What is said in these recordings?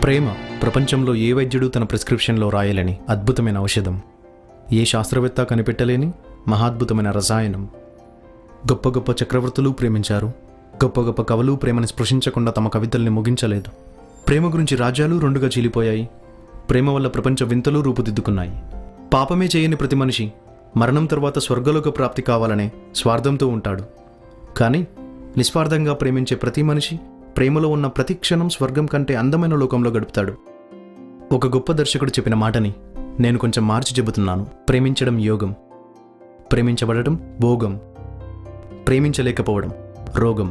ప్రేమ ప్రపంచంలో ఏ వైద్యుడు తన ప్రిస్క్రిప్షన్లో రాయలేని అద్భుతమైన ఔషధం ఏ శాస్త్రవేత్త కనిపెట్టలేని మహాద్భుతమైన రసాయనం గొప్ప గొప్ప చక్రవర్తులు ప్రేమించారు గొప్ప గొప్ప కవులు ప్రేమని స్పృశించకుండా తమ కవితల్ని ముగించలేదు ప్రేమ గురించి రాజ్యాలు రెండుగా చీలిపోయాయి ప్రేమ వల్ల ప్రపంచ వింతలు రూపుదిద్దుకున్నాయి పాపమే చేయని ప్రతి మనిషి మరణం తర్వాత స్వర్గలోక ప్రాప్తి కావాలనే స్వార్థంతో ఉంటాడు కానీ నిస్వార్థంగా ప్రేమించే ప్రతి మనిషి ప్రేమలో ఉన్న ప్రతి క్షణం స్వర్గం కంటే అందమైన లోకంలో గడుపుతాడు ఒక గొప్ప దర్శకుడు చెప్పిన మాటని నేను కొంచెం మార్చి చెబుతున్నాను ప్రేమించడం యోగం ప్రేమించబడటం భోగం ప్రేమించలేకపోవడం రోగం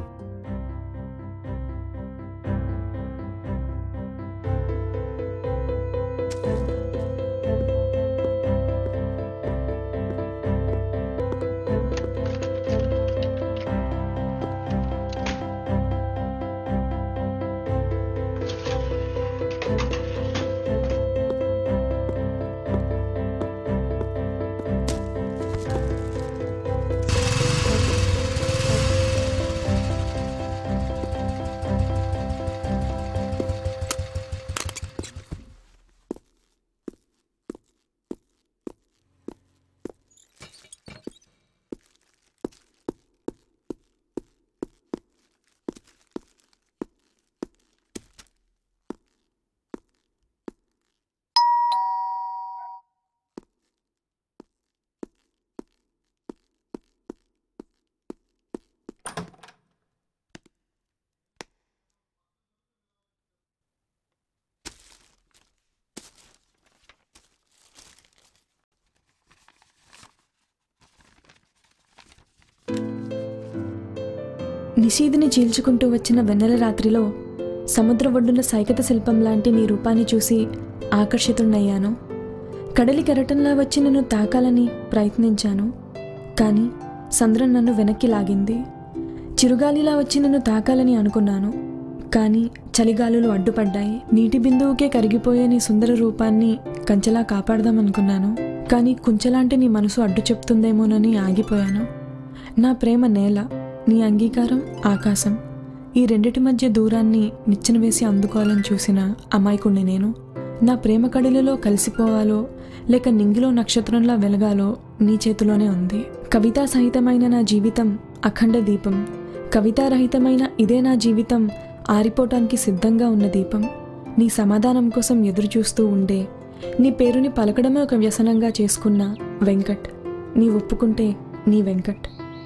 నిషీదిని చీల్చుకుంటూ వచ్చిన వెన్నెల రాత్రిలో సముద్ర ఒడ్డున సైకత శిల్పం లాంటి నీ రూపాన్ని చూసి ఆకర్షితున్నయ్యాను కడలి కెరటంలా వచ్చి నన్ను తాకాలని ప్రయత్నించాను కానీ సంద్రం నన్ను వెనక్కి లాగింది చిరుగాలిలా వచ్చి నన్ను తాకాలని అనుకున్నాను కానీ చలిగాలులు అడ్డుపడ్డాయి నీటి బిందువుకే కరిగిపోయే నీ సుందర రూపాన్ని కంచెలా కాపాడదామనుకున్నాను కానీ కుంచెలాంటి నీ మనసు అడ్డు చెప్తుందేమోనని ఆగిపోయాను నా ప్రేమ నేల నీ అంగీకారం ఆకాశం ఈ రెండిటి మధ్య దూరాన్ని నిచ్చెన వేసి అందుకోవాలని చూసిన అమాయకుణ్ణి నేను నా ప్రేమ కడిలలో కలిసిపోవాలో లేక నింగిలో నక్షత్రంలా వెలగాలో నీ చేతిలోనే ఉంది కవితా సహితమైన నా జీవితం అఖండ దీపం కవితారహితమైన ఇదే నా జీవితం ఆరిపోవటానికి సిద్ధంగా ఉన్న దీపం నీ సమాధానం కోసం ఎదురు చూస్తూ ఉండే నీ పేరుని పలకడమే ఒక వ్యసనంగా చేసుకున్న వెంకట్ నీ ఒప్పుకుంటే నీ వెంకట్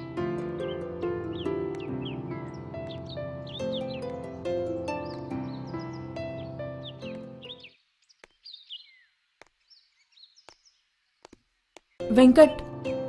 వెంకట్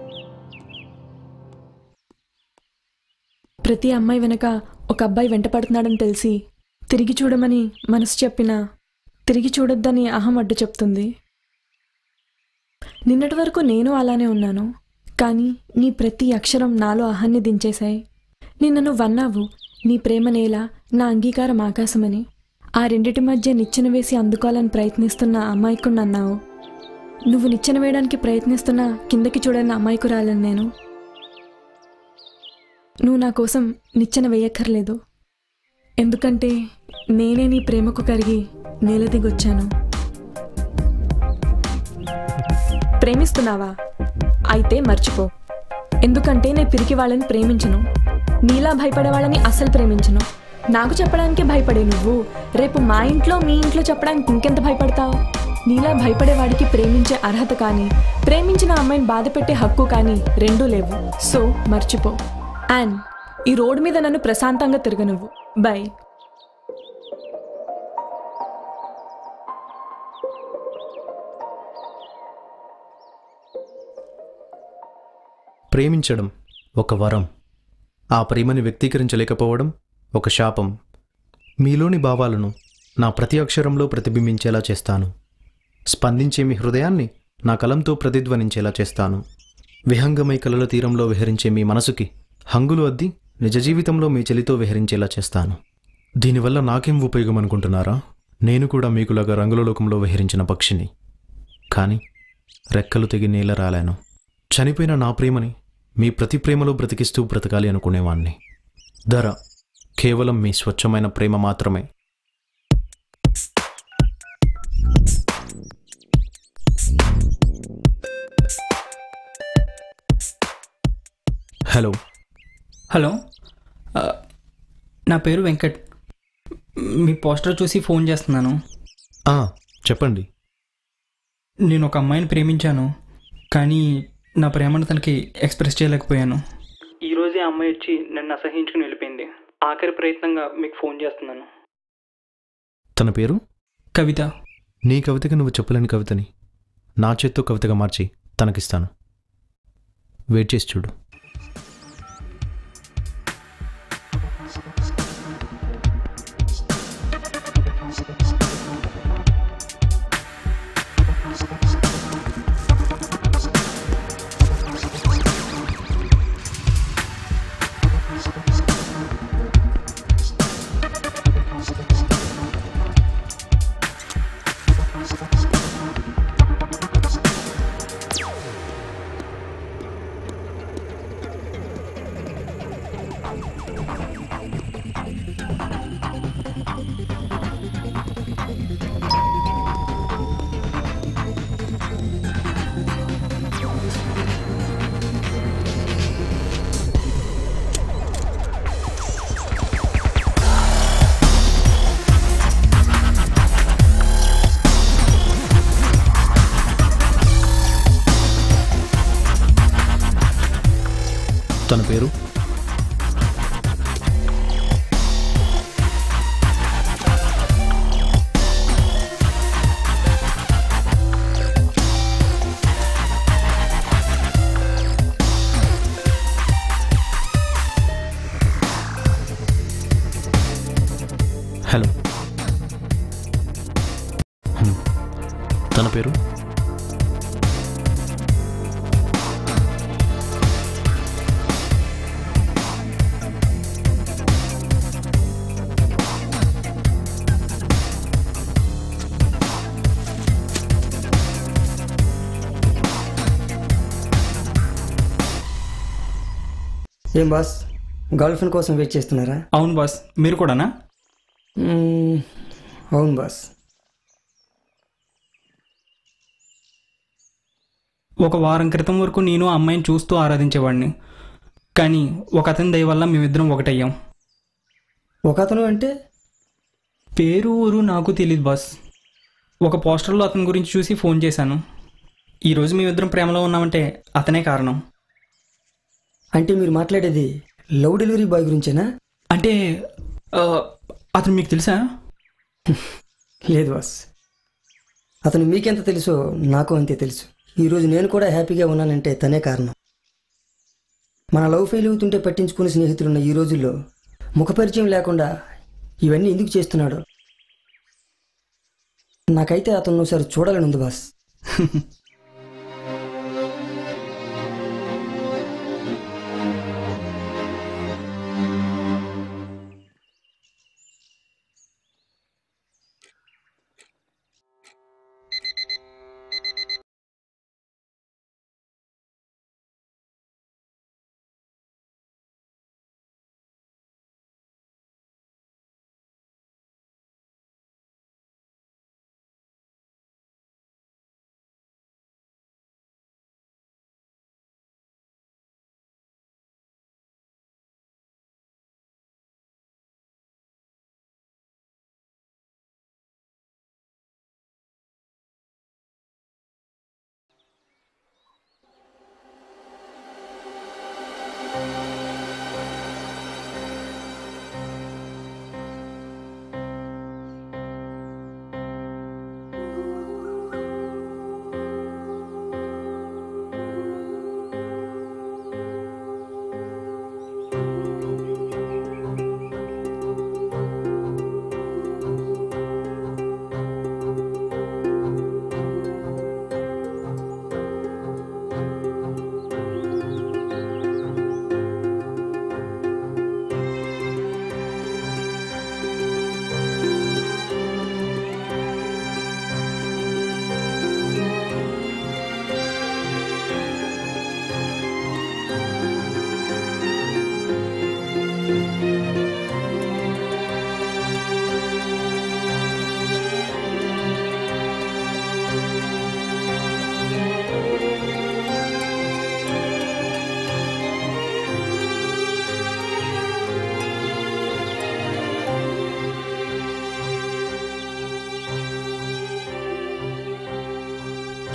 ప్రతి అమ్మాయి వెనక ఒక అబ్బాయి వెంటపడుతున్నాడని తెలిసి తిరిగి చూడమని మనసు చెప్పినా తిరిగి చూడొద్దని అహం అడ్డు చెప్తుంది నిన్నటి వరకు నేను అలానే ఉన్నాను కానీ నీ ప్రతి అక్షరం నాలో అహాన్ని దించేశాయి నీ నన్ను వన్నావు నీ ప్రేమ నేల నా అంగీకారం ఆకాశమని ఆ రెండిటి మధ్య నిచ్చెన వేసి అందుకోవాలని ప్రయత్నిస్తున్న అమ్మాయికుని అన్నావు నువ్వు నిచ్చెన వేయడానికి ప్రయత్నిస్తున్న కిందకి చూడని అమాయకురాలని నేను నువ్వు నా కోసం నిచ్చెన వేయక్కర్లేదు ఎందుకంటే నేనే నీ ప్రేమకు కరిగి నేల దిగొచ్చాను ప్రేమిస్తున్నావా అయితే మర్చిపో ఎందుకంటే నేను పిరికి వాళ్ళని ప్రేమించను నీలా భయపడే వాళ్ళని అస్సలు ప్రేమించను నాకు చెప్పడానికి భయపడే నువ్వు రేపు మా ఇంట్లో మీ ఇంట్లో చెప్పడానికి ఇంకెంత భయపడతావు నీలా భయపడేవాడికి ప్రేమించే అర్హత కానీ ప్రేమించిన అమ్మాయిని బాధ పెట్టే హక్కు కానీ రెండూ లేవు సో మర్చిపో అండ్ ఈ రోడ్డు మీద నన్ను ప్రశాంతంగా తిరగనువ్వు బై ప్రేమించడం ఒక వరం ఆ ప్రేమని వ్యక్తీకరించలేకపోవడం ఒక శాపం మీలోని భావాలను నా ప్రతి అక్షరంలో ప్రతిబింబించేలా చేస్తాను స్పందించే మీ హృదయాన్ని నా కలంతో ప్రతిధ్వనించేలా చేస్తాను విహంగమై కలల తీరంలో విహరించే మీ మనసుకి హంగులు అద్ది నిజ జీవితంలో మీ చెలితో విహరించేలా చేస్తాను దీనివల్ల నాకేం ఉపయోగం అనుకుంటున్నారా నేను కూడా మీకులాగా రంగుల లోకంలో విహరించిన పక్షిని కానీ రెక్కలు తెగి నేల రాలాను చనిపోయిన నా ప్రేమని మీ ప్రతి ప్రేమలో బ్రతికిస్తూ బ్రతకాలి అనుకునేవాణ్ణి ధర కేవలం మీ స్వచ్ఛమైన ప్రేమ మాత్రమే హలో హలో ఆ, నా పేరు వెంకట్ మీ పోస్టర్ చూసి ఫోన్ చేస్తున్నాను ఆ, చెప్పండి నేను ఒక అమ్మాయిని ప్రేమించాను కానీ నా ప్రేమను తనకి ఎక్స్ప్రెస్ చేయలేకపోయాను ఈరోజే ఆ అమ్మాయి వచ్చి నన్ను అసహించుకుని వెళ్ళిపోయింది ఆఖరి ప్రయత్నంగా మీకు ఫోన్ చేస్తున్నాను తన పేరు కవిత నీ కవితకి నువ్వు చెప్పలేని కవితని నా చేత్తో కవితగా మార్చి తనకిస్తాను వెయిట్ చేసి చూడు తన పేరు హలో హ్మ్. తన పేరు ఏం బాస్ గర్ల్ ఫ్రెండ్ కోసం వెయిట్ చేస్తున్నారా అవును బాస్ మీరు కూడానా మ్మ్, అవును బాస్ ఒక వారం క్రితం వరకు నేను ఆ అమ్మాయిని చూస్తూ ఆరాధించేవాడిని కానీ ఒక అతని దయ వల్ల మేమిద్దరం ఒకటయ్యాం ఒక అతను అంటే పేరు ఊరు నాకు తెలియదు బాస్ ఒక పోస్టర్లో అతని గురించి చూసి ఫోన్ చేశాను ఈరోజు మేమిద్దరం ప్రేమలో ఉన్నామంటే అతనే కారణం అంటే మీరు మాట్లాడేది లవ్ డెలివరీ బాయ్ గురించేనా అంటే ఆ, అతను మీకు తెలుసా లేదు బాస్ అతను మీకెంత తెలుసో నాకు అంతే తెలుసు ఈరోజు నేను కూడా హ్యాపీగా ఉన్నానంటే తనే కారణం మన లవ్ ఫెయిల్ అవుతుంటే పట్టించుకునే స్నేహితులున్న ఈ రోజుల్లో ముఖపరిచయం లేకుండా ఇవన్నీ ఎందుకు చేస్తున్నాడు నాకైతే అతను ఒకసారి చూడాలని ఉంది బాస్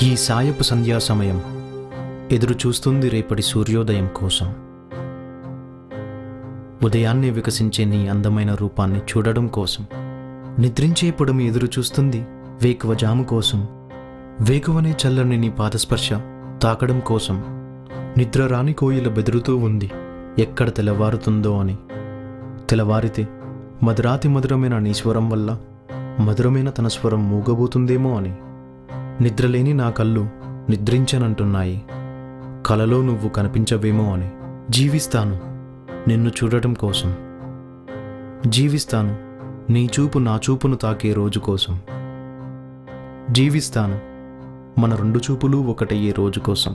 ఈ సాయపు సంధ్యా సమయం ఎదురు చూస్తుంది రేపటి సూర్యోదయం కోసం ఉదయాన్నే వికసించే నీ అందమైన రూపాన్ని చూడడం కోసం నిద్రించే పొడమి ఎదురు చూస్తుంది వేకువ జాము కోసం వేకువనే చల్లని నీ పాదస్పర్శ తాకడం కోసం నిద్ర రాని కోయిల బెదురుతూ ఉంది ఎక్కడ తెల్లవారుతుందో అని తెల్లవారితే మధురాతి మధురమైన నీ స్వరం వల్ల మధురమైన తన స్వరం మూగబోతుందేమో అని నిద్రలేని నా కళ్ళు నిద్రించనంటున్నాయి కలలో నువ్వు కనిపించవేమో అని జీవిస్తాను నిన్ను చూడటం కోసం జీవిస్తాను నీ చూపు నా చూపును తాకే రోజు కోసం జీవిస్తాను మన రెండు చూపులు ఒకటయ్యే రోజు కోసం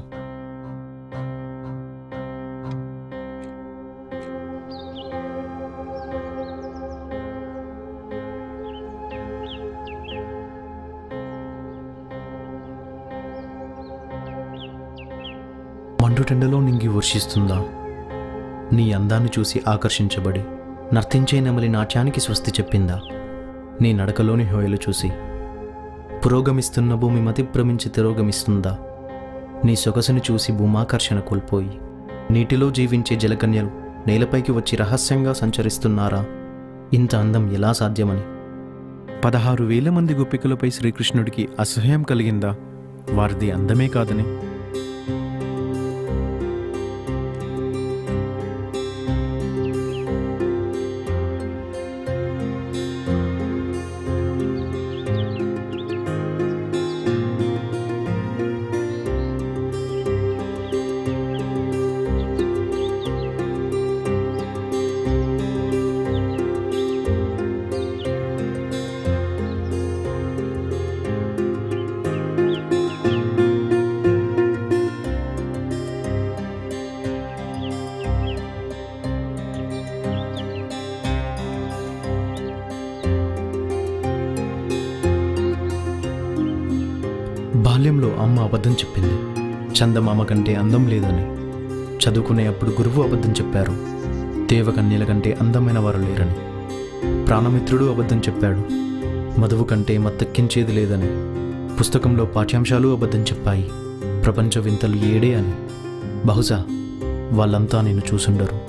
మండుటెండలో నింగి వర్షిస్తుందా నీ అందాన్ని చూసి ఆకర్షించబడి నర్తించే నెమలి నాట్యానికి స్వస్తి చెప్పిందా నీ నడకలోని హోయలు చూసి పురోగమిస్తున్న భూమి మతి భ్రమించి తిరోగమిస్తుందా నీ సొగసుని చూసి భూమాకర్షణ కోల్పోయి నీటిలో జీవించే జలకన్యలు నేలపైకి వచ్చి రహస్యంగా సంచరిస్తున్నారా ఇంత అందం ఎలా సాధ్యమని పదహారు వేల మంది గోపికలపై శ్రీకృష్ణుడికి అసహ్యం కలిగిందా వారిది అందమే కాదని బాల్యంలో అమ్మ అబద్ధం చెప్పింది చందమామ కంటే అందం లేదని చదువుకునే అప్పుడు గురువు అబద్ధం చెప్పారు దేవకన్యల కంటే అందమైన వారు లేరని ప్రాణమిత్రుడు అబద్ధం చెప్పాడు మధువు కంటే మత్తెక్కించేది లేదని పుస్తకంలో పాఠ్యాంశాలు అబద్ధం చెప్పాయి ప్రపంచ వింతలు ఏడే అని బహుశా వాళ్ళంతా నేను చూసుండరు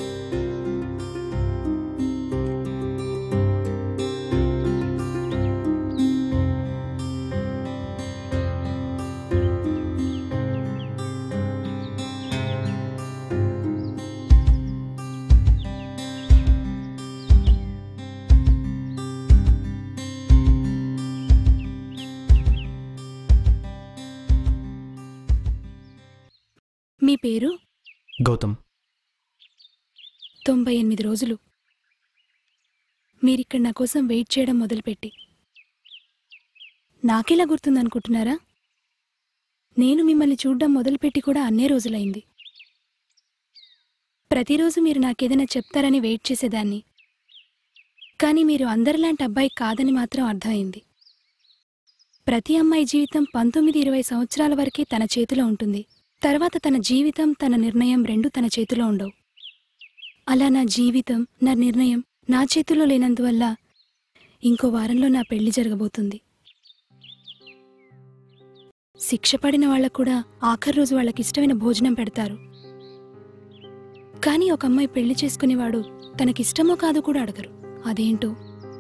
మీ పేరు గౌతమ్ తొంభై ఎనిమిది రోజులు మీరిక్కడ నా కోసం వెయిట్ చేయడం మొదలుపెట్టి నాకెలా గుర్తుందనుకుంటున్నారా నేను మిమ్మల్ని చూడడం మొదలుపెట్టి కూడా అన్నే రోజులైంది ప్రతిరోజు మీరు నాకేదైనా చెప్తారని వెయిట్ చేసేదాన్ని కానీ మీరు అందరిలాంటి అబ్బాయి కాదని మాత్రం అర్థమైంది ప్రతి అమ్మాయి జీవితం పంతొమ్మిది ఇరవై సంవత్సరాల వరకే తన చేతిలో ఉంటుంది తర్వాత తన జీవితం తన నిర్ణయం రెండు తన చేతిలో ఉండవు అలా నా జీవితం నా నిర్ణయం నా చేతిలో లేనందువల్ల ఇంకో వారంలో నా పెళ్లి జరగబోతుంది శిక్ష పడిన వాళ్ళకు కూడా ఆఖరి రోజు వాళ్ళకి ఇష్టమైన భోజనం పెడతారు కానీ ఒక అమ్మాయి పెళ్లి చేసుకునేవాడు తనకిష్టమో కాదో కూడా అడగరు అదేంటో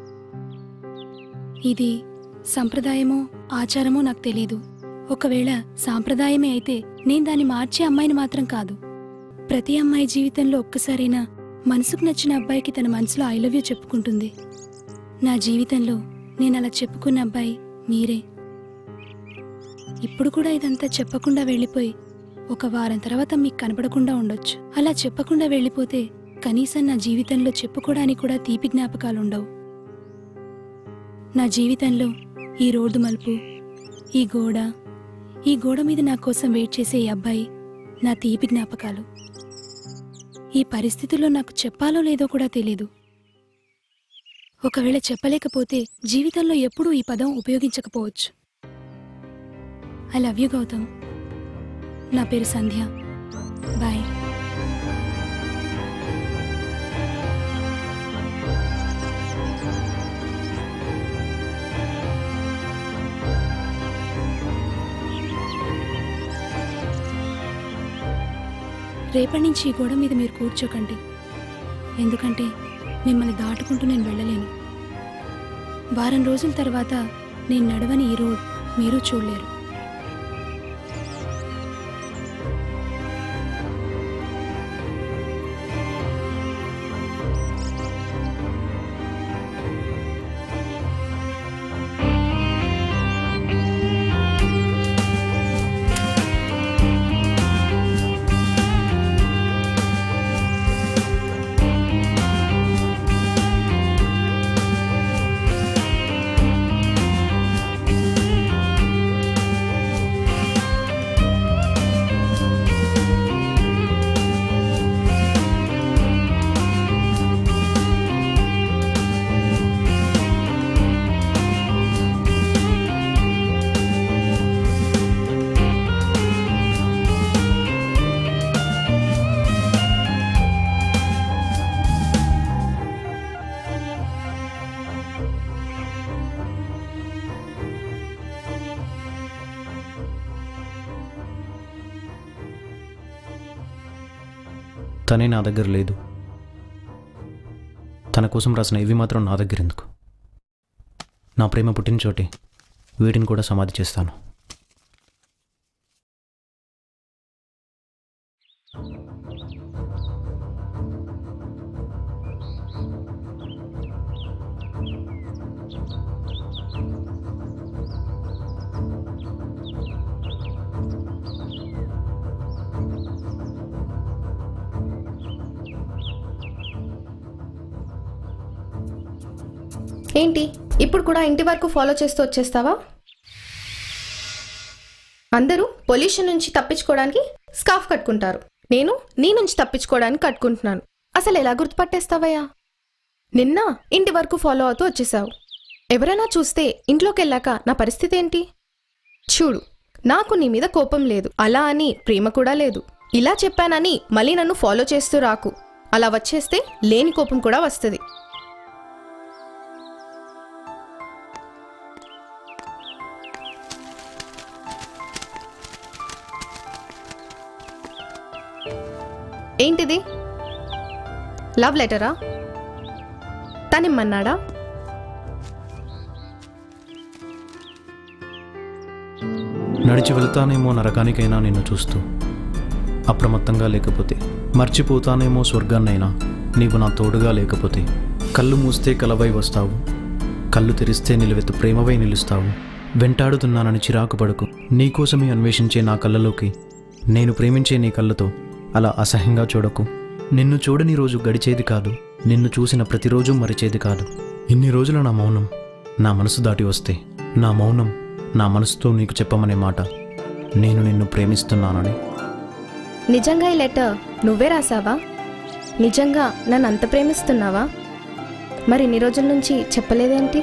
ఇది సంప్రదాయమో ఆచారమో నాకు తెలీదు ఒకవేళ సాంప్రదాయమే అయితే నేను దాన్ని మార్చే అమ్మాయిని మాత్రం కాదు ప్రతి అమ్మాయి జీవితంలో ఒక్కసారైనా మనసుకు నచ్చిన అబ్బాయికి తన మనసులో ఐ లవ్ యూ చెప్పుకుంటుంది నా జీవితంలో నేను అలా చెప్పుకున్న అబ్బాయి మీరే ఇప్పుడు కూడా ఇదంతా చెప్పకుండా వెళ్ళిపోయి ఒక వారం తర్వాత మీకు కనపడకుండా ఉండొచ్చు అలా చెప్పకుండా వెళ్ళిపోతే కనీసం నా జీవితంలో చెప్పుకోవడానికి కూడా తీపి జ్ఞాపకాలు ఉండవు నా జీవితంలో ఈ రోడ్డు మలుపు ఈ గోడ ఈ గోడ మీద నా కోసం వెయిట్ చేసే ఈ అబ్బాయి నా తీపి జ్ఞాపకాలు ఈ పరిస్థితుల్లో నాకు చెప్పాలో లేదో కూడా తెలీదు ఒకవేళ చెప్పలేకపోతే జీవితంలో ఎప్పుడూ ఈ పదం ఉపయోగించకపోవచ్చు ఐ లవ్ యూ గౌతమ్ నా పేరు సంధ్య బాయ్ రేపటి నుంచి ఈ గోడ మీద మీరు కూర్చోకండి ఎందుకంటే మిమ్మల్ని దాటుకుంటూ నేను వెళ్ళలేను వారం రోజుల తర్వాత నేను నడవని ఈ రోడ్ మీరు చూడలేరు తనే నా దగ్గర లేదు తన కోసం రాసిన ఇవి మాత్రం నా దగ్గర ఎందుకు నా ప్రేమ పుట్టిన చోటే వీటిని కూడా సమాధి చేస్తాను ఏంటి ఇప్పుడు కూడా ఇంటి వరకు ఫాలో చేస్తూ వచ్చేస్తావా అందరూ పొల్యూషన్ నుంచి తప్పించుకోవడానికి స్కార్ఫ్ కట్టుకుంటారు నేను నీ నుంచి తప్పించుకోవడానికి కట్టుకుంటున్నాను అసలు ఎలా గుర్తుపట్టేస్తావయ్యా నిన్న ఇంటి వరకు ఫాలో అవుతూ వచ్చేసావు ఎవరైనా చూస్తే ఇంట్లోకి వెళ్ళాక నా పరిస్థితి ఏంటి చూడు నాకు నీ మీద కోపం లేదు అలా అని ప్రేమ కూడా లేదు ఇలా చెప్పానని మళ్ళీ నన్ను ఫాలో చేస్తూ రాకు అలా వచ్చేస్తే లేని కోపం కూడా వస్తుంది ఏంటిది లవ్ లెటరా తనిమ్మన్నాడా నడిచి వెళ్తానేమో నరకానికైనా నిన్ను చూస్తూ అప్రమత్తంగా లేకపోతే మర్చిపోతానేమో స్వర్గాన్నైనా నీవు నా తోడుగా లేకపోతే కళ్ళు మూస్తే కలవై వస్తావు కళ్ళు తెరిస్తే నిలువెత్తు ప్రేమవై నిలుస్తావు వెంటాడుతున్నానని చిరాకు పడకు నీకోసమే అన్వేషించే నా కళ్ళలోకి నేను ప్రేమించే నీ కళ్ళతో అలా అసహ్యంగా చూడకు నిన్ను చూడని రోజు గడిచేది కాదు నిన్ను చూసిన ప్రతిరోజు మరిచేది కాదు ఇన్ని రోజుల నా మౌనం నా మనసు దాటి వస్తే నా మౌనం నా మనసుతో నీకు చెప్పమనే మాట నేను నిన్ను ప్రేమిస్తున్నానని నిజంగా ఈ లెటర్ నువ్వే రాసావా నిజంగా నన్ను అంత ప్రేమిస్తున్నావా మరి ఇన్ని రోజుల నుంచి చెప్పలేదేంటి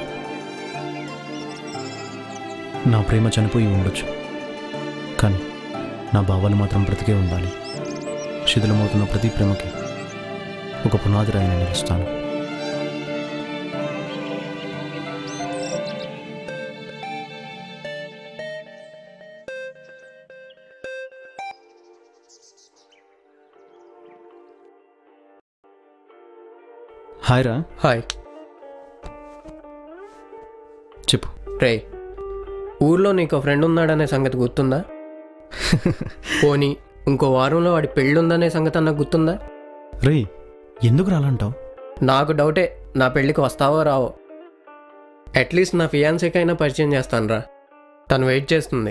నా ప్రేమ చనిపోయి ఉండొచ్చు కానీ నా భావాలు మాత్రం బ్రతికే ఉండాలి శిథిలమవుతున్న ప్రతి ప్రేమకి ఒక పునాది రాయిని నిలుస్తాను హాయ్ రా హాయ్ చెప్పు రే ఊర్లో నీకు ఫ్రెండ్ ఉన్నాడనే సంగతి గుర్తుందా పోనీ ఇంకో వారంలో వాడి పెళ్ళుందనే సంగతి అన్న గుర్తుందా రే ఎందుకు రాలంటావు నాకు డౌటే నా పెళ్ళికి వస్తావో రావో అట్లీస్ట్ నా ఫియాన్సీకైనా పరిచయం చేస్తాను రా తను వెయిట్ చేస్తుంది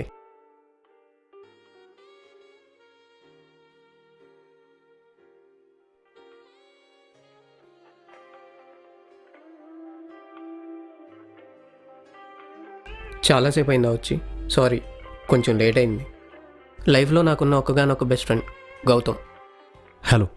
చాలాసేపు అయిందా వచ్చి సారీ కొంచెం లేట్ అయింది లైఫ్లో నాకున్న ఒక్కగానొక్క బెస్ట్ ఫ్రెండ్ గౌతమ్ హలో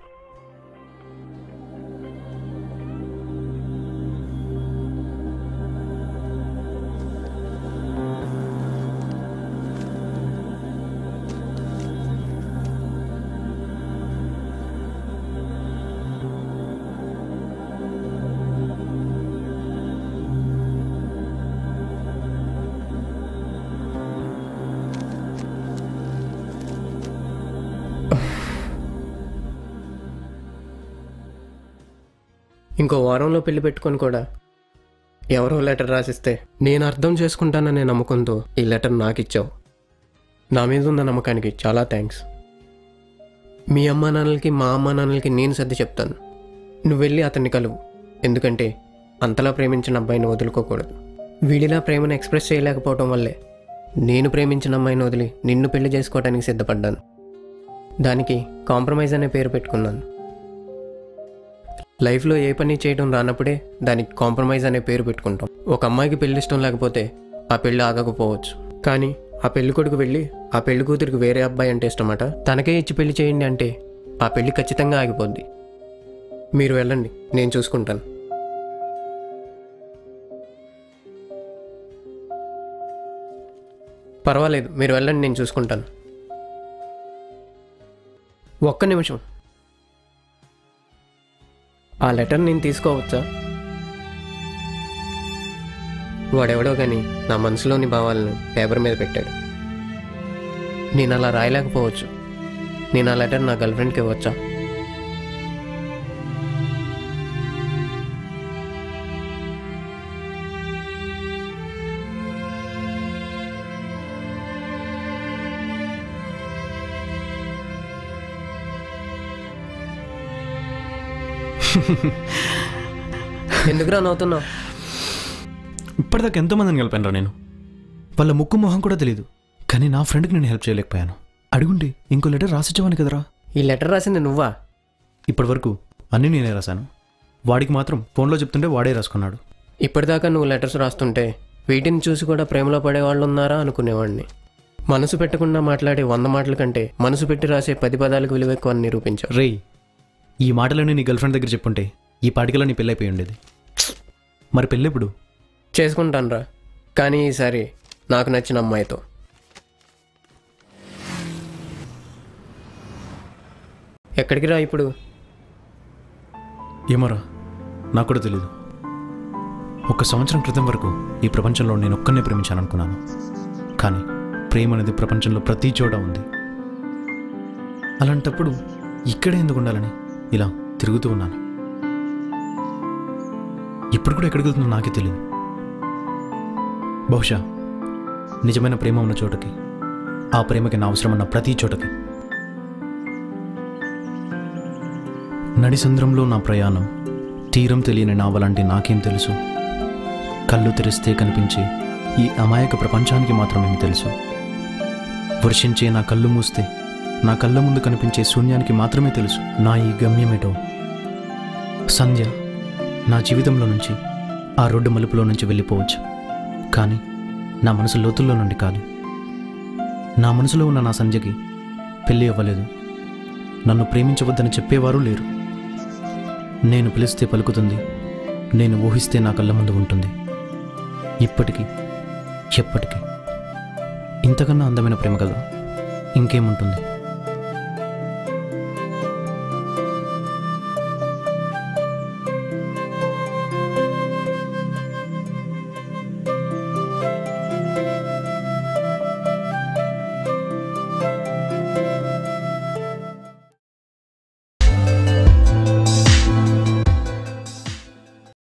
ఇంకో వారంలో పెళ్లి పెట్టుకొని కూడా ఎవరో లెటర్ రాసిస్తే నేను అర్థం చేసుకుంటాననే నమ్మకంతో ఈ లెటర్ నాకు ఇచ్చావు నా మీద ఉన్న నమ్మకానికి చాలా థ్యాంక్స్ మీ అమ్మా నాన్నలకి మా అమ్మా నాన్నలకి నేను సర్ది చెప్తాను నువ్వు వెళ్ళి అతన్ని కలువు ఎందుకంటే అంతలా ప్రేమించిన అబ్బాయిని వదులుకోకూడదు వీడిలా ప్రేమను ఎక్స్ప్రెస్ చేయలేకపోవటం వల్లే నేను ప్రేమించిన అమ్మాయిని వదిలి నిన్ను పెళ్లి చేసుకోవడానికి సిద్ధపడ్డాను దానికి కాంప్రమైజ్ అనే పేరు పెట్టుకున్నాను లైఫ్లో ఏ పని చేయడం రానప్పుడే దానికి కాంప్రమైజ్ అనే పేరు పెట్టుకుంటాం ఒక అమ్మాయికి పెళ్లి ఇష్టం లేకపోతే ఆ పెళ్లి ఆగకపోవచ్చు కానీ ఆ పెళ్లి కొడుకు వెళ్ళి ఆ పెళ్లి కూతురికి వేరే అబ్బాయి అంటే ఇష్టమట తనకే ఇచ్చి పెళ్లి చేయండి అంటే ఆ పెళ్లి ఖచ్చితంగా ఆగిపోద్ది మీరు వెళ్ళండి నేను చూసుకుంటాను పర్వాలేదు మీరు వెళ్ళండి నేను చూసుకుంటాను ఒక్క నిమిషం ఆ లెటర్ నేను తీసుకోవచ్చా వాడెవడో కానీ నా మనసులోని భావాలను పేపర్ మీద పెట్టాడు నేను అలా రాయలేకపోవచ్చు నేను ఆ లెటర్ నా గర్ల్ ఫ్రెండ్కి ఇవ్వచ్చా ఎందుకురా నవ్వుతున్నావు ఇప్పటిదాకా ఎంతోమందిని కలిపాను నేను వాళ్ళ ముక్కు మొహం కూడా తెలియదు కానీ నా ఫ్రెండ్కి నేను హెల్ప్ చేయలేకపోయాను అడుగుండి ఇంకో లెటర్ రాసిచ్చేవాని కదరా ఈ లెటర్ రాసింది నువ్వా ఇప్పటివరకు అన్నీ నేనే రాశాను వాడికి మాత్రం ఫోన్లో చెప్తుంటే వాడే రాసుకున్నాడు ఇప్పటిదాకా నువ్వు లెటర్స్ రాస్తుంటే వీటిని చూసి కూడా ప్రేమలో పడేవాళ్ళు ఉన్నారా అనుకునేవాడిని మనసు పెట్టకుండా మాట్లాడే వంద మాటల కంటే మనసు పెట్టి రాసే పది పదాలకు విలువ ఎక్కువ అని నిరూపించావు రేయ్ ఈ మాటలన్నీ నీ గర్ల్ ఫ్రెండ్ దగ్గర చెప్పుంటే ఈ పాటికలో నీ పెళ్ళైపోయి ఉండేది మరి పెళ్ళెప్పుడు చేసుకుంటానురా కానీ ఈసారి నాకు నచ్చిన అమ్మాయితో ఎక్కడికి రా ఇప్పుడు ఏమోరా నాకు కూడా తెలీదు ఒక సంవత్సరం క్రితం వరకు ఈ ప్రపంచంలో నేను ఒక్కనే ప్రేమించాను అనుకున్నాను కానీ ప్రేమ అనేది ప్రపంచంలో ప్రతి చోట ఉంది అలాంటప్పుడు ఇక్కడే ఎందుకు ఉండాలని ఇలా తిరుగుతూ ఉన్నాను ఇప్పుడు కూడా ఎక్కడికి వెళ్తుందో నాకే తెలియదు బహుశా నిజమైన ప్రేమ ఉన్న చోటకి ఆ ప్రేమకి నా అవసరం ఉన్న ప్రతి చోటకి నడిసంద్రంలో నా ప్రయాణం తీరం తెలియని నావలాంటి నాకేం తెలుసు కళ్ళు తెరిస్తే కనిపించే ఈ అమాయక ప్రపంచానికి మాత్రమేమి తెలుసు వర్షించే నా కళ్ళు మూస్తే నా కళ్ళ ముందు కనిపించే శూన్యానికి మాత్రమే తెలుసు నా ఈ గమ్యమేటో సంధ్య నా జీవితంలో నుంచి ఆ రోడ్డు మలుపులో నుంచి వెళ్ళిపోవచ్చు కానీ నా మనసు లోతుల్లో నుండి కాదు నా మనసులో ఉన్న నా సంధ్యకి పెళ్ళి అవ్వలేదు నన్ను ప్రేమించవద్దని చెప్పేవారు లేరు నేను పిలిస్తే పలుకుతుంది నేను ఊహిస్తే నా కళ్ళ ముందు ఉంటుంది ఇప్పటికీ ఎప్పటికీ ఇంతకన్నా అందమైన ప్రేమ కదా ఇంకేముంటుంది